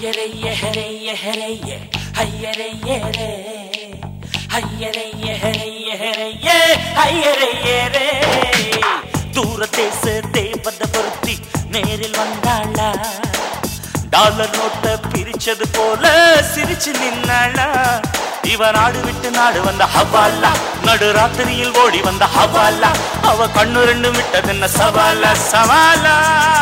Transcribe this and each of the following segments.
ஹையரையஹரையஹரைய ஹையரையரே ஹையரையஹரையஹரைய ஹையரையரே தூர தேச தேவத பொருத்தி நேரில் வந்தாளா டாலர் நோட்ட பிரிச்சது போல சிரிச்சு நின்னாளா இவ நாடு விட்டு நாடு வந்த ஹவாலா நடு ராத்திரியில் ஓடி வந்த ஹவாலா அவ கண்ணு ரெண்டு விட்டதென்ன சவாலா சவாலா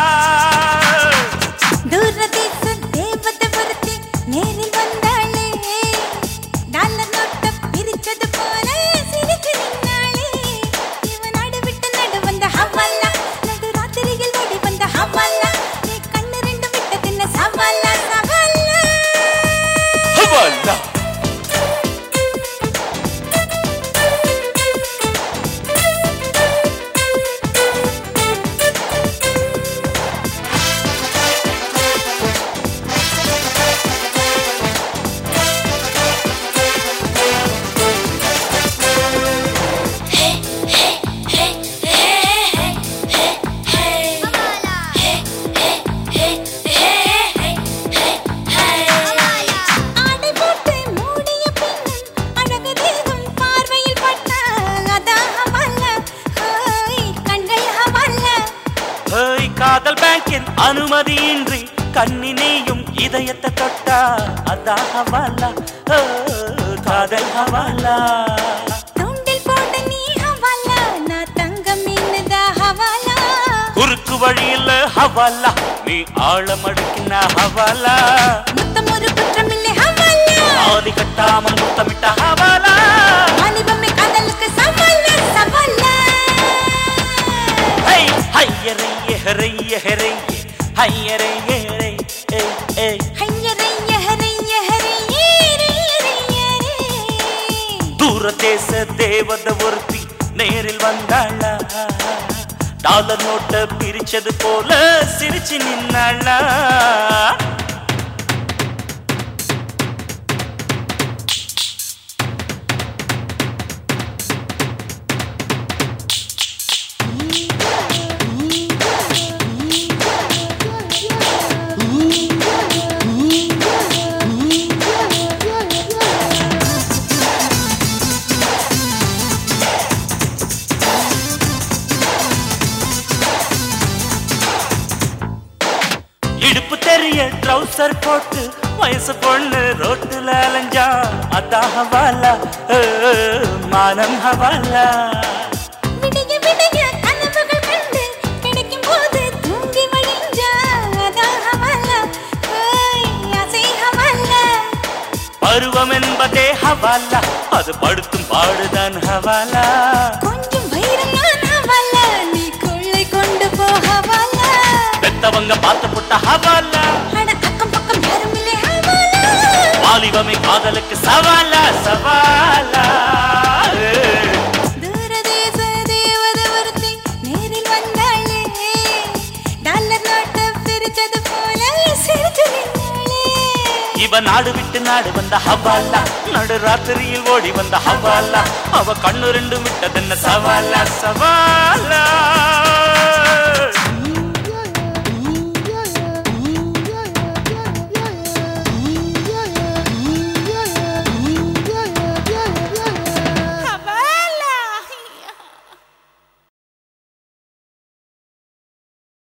தூரதேச தேவதை ஒருத்தி நேரில் வந்தாளே டாலர் நோட்டை பிரிச்சது போல சிரிச்சு நின்னாளே இவ நாடு விட்டு நடு வந்த ஹவாலா நடு ராத்திரியில் ஓடி வந்த ஹவாலா நீ கண்ணு ரெண்டு விட்டதென்ன சவாலா சவாலா ஹவாலா ஆடை போட்டு மூடிய பின்னும் அழகு தேகம் பார்வையில் பட்டால் அதான் ஹவாலா ஹோய் கண்கள் ஹவாலா ஹேய் காதல் பேங்கின் அனுமதியின்றி கண்ணினேயும் இதயத்தை தொட்டா அதான் ஹவாலா ஓ, காதல் ஹவாலா தூண்டில் போட நீ ஹவாலா நான் தங்க மீனுதா ஹவாலா குறுக்கு வழியில் ஹவாலா நீ ஆழம் அடுக்கின ஹவாலா முத்தம் ஒரு குற்றமில்லை ஹவாலா ஆதி கட்டாமல் முத்தமிட்ட ஹவாலா வாலிபமே காதலுக்கு சவாலா சவாலா ஹை ஹையரைய ஹரைய ஹரைய ஹையரைய ஏய் ஏய் ஹையரைய ஹரைய ஹரைய தூர தேச தேவத ஒருத்தி நேரில் வந்தாளா டாலர் நோட்ட பிரிச்சது போல சிரிச்சு நின்னாளா இடுப்பு தெரிய ட்ரௌசர் போட்டு வயசு பொண்ணு ரோட்டுல அலைஞ்சா அதான் ஹவாலா ஏ, மானம் ஹவாலா விடிய விடிய கனவுகள் கண்டு கிடைக்கும் போது தூங்கி வழிஞ்சா அதான் ஹவாலா ஓய் ஆசை ஹவாலா பருவம் என்பதே ஹவாலா அது படுத்தும் பாடுதான் ஹவாலா கொஞ்சம் வைரம் நான் ஹவாலா நீ கொள்ளை கொண்டு போ ஹவாலா பெத்தவங்க பார்த்து புட்ட ஹவாலா அட அக்கம் பக்கம் யாரும் இல்லை ஹவாலா வாலிபமே காதலுக்கு சவாலா சவாலா ஏ. தூரதேச தேவத ஒருத்தி நேரில் வந்தாளே டாலர் நோட்டை பிரிச்சது போல சிரிச்சு நின்னாளே இவ நாடு விட்டு நாடு வந்த ஹவாலா நடு ராத்திரியில் ஓடி வந்த ஹவாலா அவ கண்ணு ரெண்டு விட்டதென்ன சவாலா சவாலா